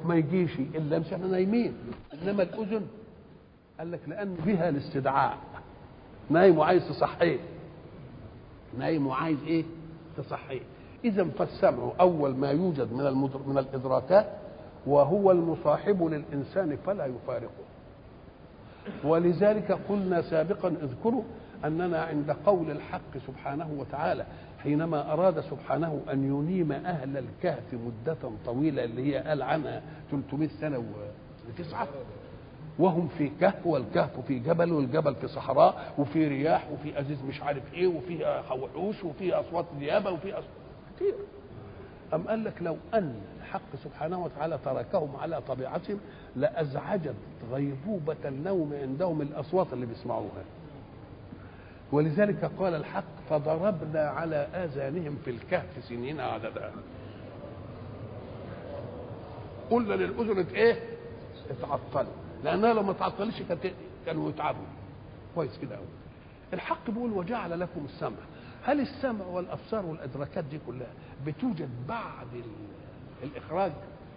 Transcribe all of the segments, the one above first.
ما يجيش الا مش احنا نايمين انما الاذن قال لك لان فيها الاستدعاء نايم وعايز تصحيه نايم وعايز ايه تصحيه اذا فالسمع اول ما يوجد من المدر من الادراكات وهو المصاحب للانسان فلا يفارقه ولذلك قلنا سابقا اذكروا اننا عند قول الحق سبحانه وتعالى حينما اراد سبحانه ان ينيم اهل الكهف مده طويله اللي هي قال عنها 300 سنه وتسعه وهم في كهف والكهف في جبل والجبل في صحراء وفي رياح وفي ازيز مش عارف ايه وفي وحوش وفي اصوات ديابه وفي اصوات كتير أم قال لك لو أن الحق سبحانه وتعالى تركهم على طبيعتهم لأزعجت غيبوبة النوم عندهم الأصوات اللي بيسمعوها ولذلك قال الحق فضربنا على آذانهم في الكهف سنين عددا قلنا للأذن إيه؟ اتعطلوا لأنها لو ما تعطلش كانوا يتعبوا كويس كده قوي الحق بيقول وجعل لكم السمع هل السمع والابصار والادراكات دي كلها بتوجد بعد الاخراج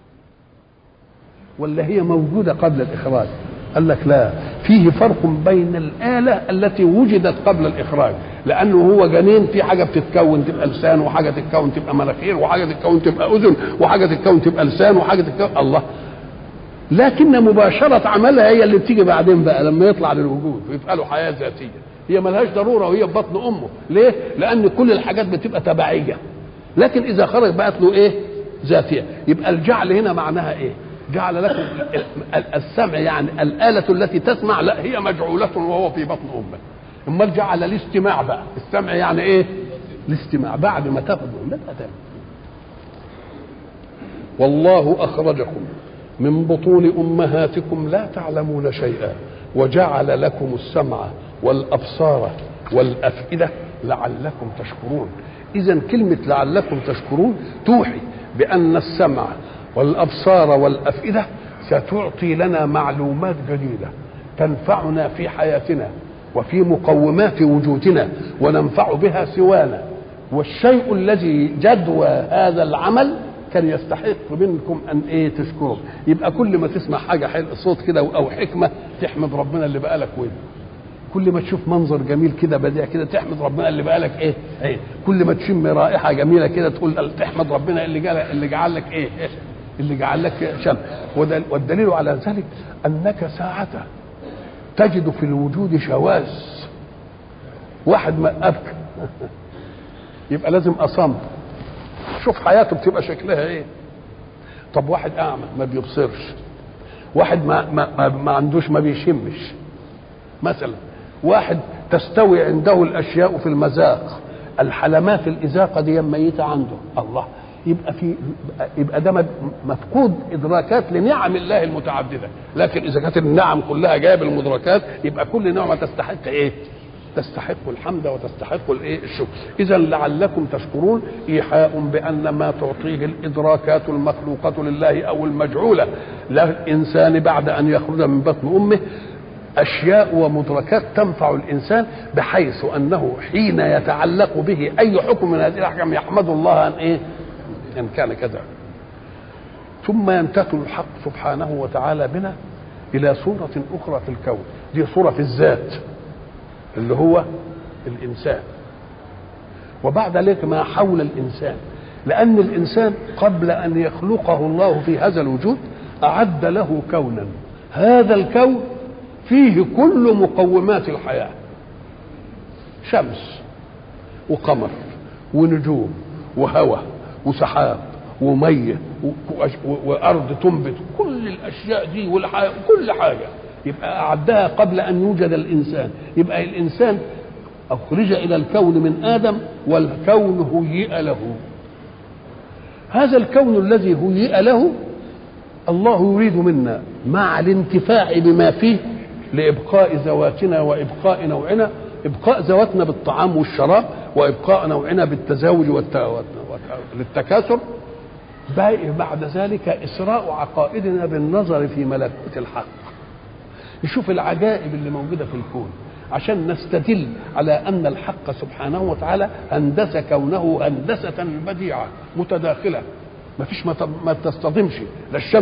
ولا هي موجوده قبل الاخراج قال لك لا فيه فرق بين الآلة التي وجدت قبل الإخراج لأنه هو جنين في حاجة بتتكون تبقى لسان وحاجة تتكون تبقى مناخير وحاجة تتكون تبقى أذن وحاجة تتكون تبقى لسان وحاجة تتكون الله لكن مباشرة عملها هي اللي بتيجي بعدين بقى لما يطلع للوجود ويبقى له حياة ذاتية هي ملهاش ضروره وهي في بطن امه ليه لان كل الحاجات بتبقى تبعيه لكن اذا خرج بقت له ايه ذاتيه يبقى الجعل هنا معناها ايه جعل لكم السمع يعني الآلة التي تسمع لا هي مجعولة وهو في بطن أمه امال جعل الاستماع بقى السمع يعني ايه الاستماع بعد ما تاخد من والله أخرجكم من بطون أمهاتكم لا تعلمون شيئا وجعل لكم السمع والابصار والافئده لعلكم تشكرون اذا كلمه لعلكم تشكرون توحي بان السمع والابصار والافئده ستعطي لنا معلومات جديده تنفعنا في حياتنا وفي مقومات وجودنا وننفع بها سوانا والشيء الذي جدوى هذا العمل كان يستحق منكم ان ايه تشكروا يبقى كل ما تسمع حاجه حلو صوت كده او حكمه تحمد ربنا اللي بقالك ودن كل ما تشوف منظر جميل كده بديع كده تحمد ربنا اللي بقالك ايه ايه كل ما تشم رائحه جميله كده تقول تحمد ربنا اللي جعل اللي جعل لك ايه اللي جعل لك شم والدليل على ذلك انك ساعة تجد في الوجود شواذ واحد ما ابكى يبقى لازم اصم شوف حياته بتبقى شكلها ايه طب واحد اعمى ما بيبصرش واحد ما ما, ما, ما عندوش ما بيشمش مثلا واحد تستوي عنده الاشياء في المذاق الحلمات الازاقه دي ميته عنده الله يبقى في يبقى ده مفقود ادراكات لنعم الله المتعدده لكن اذا كانت النعم كلها جايه بالمدركات يبقى كل نعمه تستحق ايه تستحق الحمد وتستحق الايه الشكر اذا لعلكم تشكرون ايحاء بان ما تعطيه الادراكات المخلوقه لله او المجعوله للانسان بعد ان يخرج من بطن امه اشياء ومدركات تنفع الانسان بحيث انه حين يتعلق به اي حكم من هذه الاحكام يحمد الله ان ايه ان كان كذا ثم ينتقل الحق سبحانه وتعالى بنا الى صوره اخرى في الكون دي صوره في الذات اللي هو الانسان وبعد ذلك ما حول الانسان لان الانسان قبل ان يخلقه الله في هذا الوجود اعد له كونا هذا الكون فيه كل مقومات الحياه شمس وقمر ونجوم وهواء وسحاب وميه وارض تنبت كل الاشياء دي والحياه كل حاجه يبقى اعدها قبل ان يوجد الانسان يبقى الانسان اخرج الى الكون من ادم والكون هيئ له هذا الكون الذي هيئ له الله يريد منا مع الانتفاع بما فيه لابقاء ذواتنا وابقاء نوعنا ابقاء ذواتنا بالطعام والشراب وابقاء نوعنا بالتزاوج للتكاثر بعد ذلك اسراء عقائدنا بالنظر في ملكوت الحق نشوف العجائب اللي موجوده في الكون عشان نستدل على ان الحق سبحانه وتعالى هندس كونه هندسه بديعه متداخله ما فيش ما تصطدمش لا الشمس